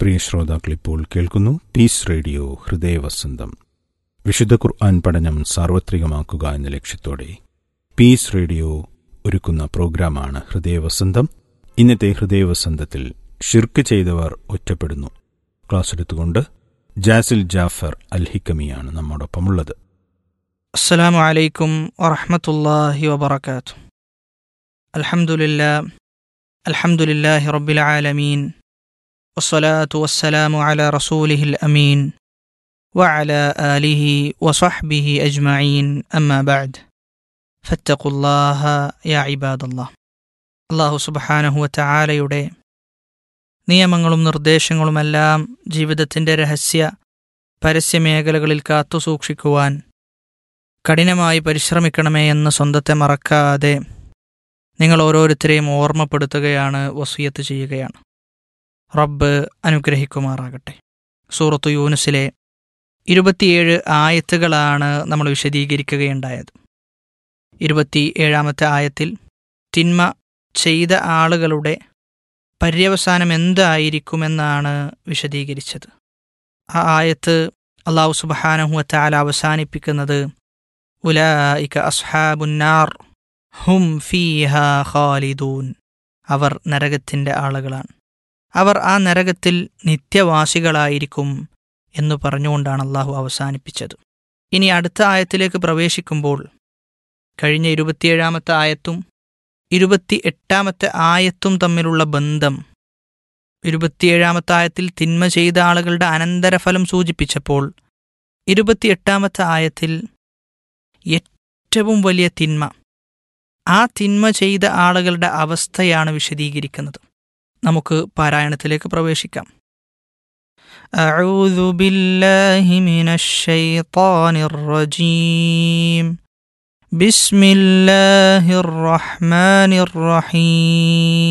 പ്രിയ ശ്രോതാക്കൾ ഇപ്പോൾ കേൾക്കുന്നു പീസ് റേഡിയോ ഹൃദയവസന്തം വിശുദ്ധ ഖുർആൻ പഠനം സാർവത്രികമാക്കുക എന്ന ലക്ഷ്യത്തോടെ പീസ് റേഡിയോ ഒരുക്കുന്ന പ്രോഗ്രാമാണ് ഹൃദയവസന്തം ഇന്നത്തെ ഹൃദയവസന്തത്തിൽ ഷിർക്ക് ചെയ്തവർ ഒറ്റപ്പെടുന്നു ക്ലാസ് എടുത്തുകൊണ്ട് ജാസിൽ ജാഫർ അൽ ഹിക്കമിയാണ് നമ്മോടൊപ്പമുള്ളത് السلام عليكم ورحمة الله وبركاته الحمد لله الحمد لله رب العالمين والصلاة والسلام على رسوله الأمين وعلى آله وصحبه أجمعين أما بعد فاتقوا الله يا عباد الله അള്ളാഹു സുബഹാനഹു വതആലയുടെ നിയമങ്ങളും നിർദ്ദേശങ്ങളുമെല്ലാം ജീവിതത്തിൻ്റെ രഹസ്യ പരസ്യമേഖലകളിൽ കാത്തുസൂക്ഷിക്കുവാൻ കഠിനമായി പരിശ്രമിക്കണമേ എന്ന് സ്വന്തത്തെ മറക്കാതെ നിങ്ങൾ ഓരോരുത്തരെയും ഓർമ്മപ്പെടുത്തുകയാണ് വസൂയത്ത് ചെയ്യുകയാണ് റബ്ബ് അനുഗ്രഹിക്കുമാറാകട്ടെ സൂറത്തു യൂനുസിലെ ഇരുപത്തിയേഴ് ആയത്തുകളാണ് നമ്മൾ വിശദീകരിക്കുകയുണ്ടായത് ഇരുപത്തി ഏഴാമത്തെ ആയത്തിൽ തിന്മ ചെയ്ത ആളുകളുടെ പര്യവസാനം എന്തായിരിക്കുമെന്നാണ് വിശദീകരിച്ചത് ആ ആയത്ത് അള്ളാഹു സുബഹാനഹുവത്താല അവസാനിപ്പിക്കുന്നത് ഉലായിക അസ്ഹാബുന്നാർ ഹും ഫീഹ ഖാലിദൂൻ അവർ നരകത്തിൻ്റെ ആളുകളാണ് അവർ ആ നരകത്തിൽ നിത്യവാസികളായിരിക്കും എന്ന് പറഞ്ഞുകൊണ്ടാണ് അള്ളാഹു അവസാനിപ്പിച്ചത് ഇനി അടുത്ത ആയത്തിലേക്ക് പ്രവേശിക്കുമ്പോൾ കഴിഞ്ഞ ഇരുപത്തിയേഴാമത്തെ ആയത്തും ഇരുപത്തി എട്ടാമത്തെ ആയത്തും തമ്മിലുള്ള ബന്ധം ഇരുപത്തിയേഴാമത്തെ ആയത്തിൽ തിന്മ ചെയ്ത ആളുകളുടെ അനന്തരഫലം സൂചിപ്പിച്ചപ്പോൾ ഇരുപത്തിയെട്ടാമത്തെ ആയത്തിൽ ഏറ്റവും വലിയ തിന്മ ആ തിന്മ ചെയ്ത ആളുകളുടെ അവസ്ഥയാണ് വിശദീകരിക്കുന്നത് നമുക്ക് പാരായണത്തിലേക്ക് പ്രവേശിക്കാം أعوذ بالله من الشيطان الرجيم بسم الله الرحمن الرحيم